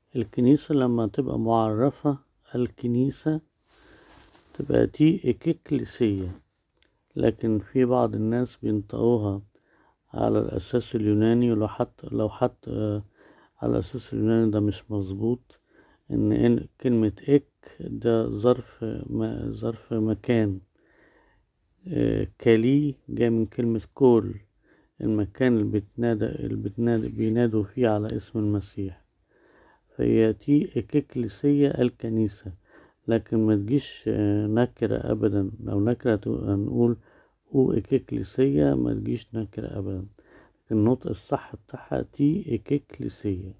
الكنيسة لما تبقى معرفة الكنيسة تبقى تي إككليسية لكن في بعض الناس بينطقوها على الأساس اليوناني ولو حتى لو حتى على الأساس اليوناني ده مش مظبوط إن إن كلمة إك ده ظرف ظرف مكان كالي جاي من كلمة كول المكان اللي بتنادى اللي بتنادى بينادوا فيه على اسم المسيح فهي تي إككليسية الكنيسة لكن ما تجيش نكرة أبدا لو نكرة هنقول أو إككليسية ما تجيش نكرة أبدا النطق الصح بتاعها تي إككليسية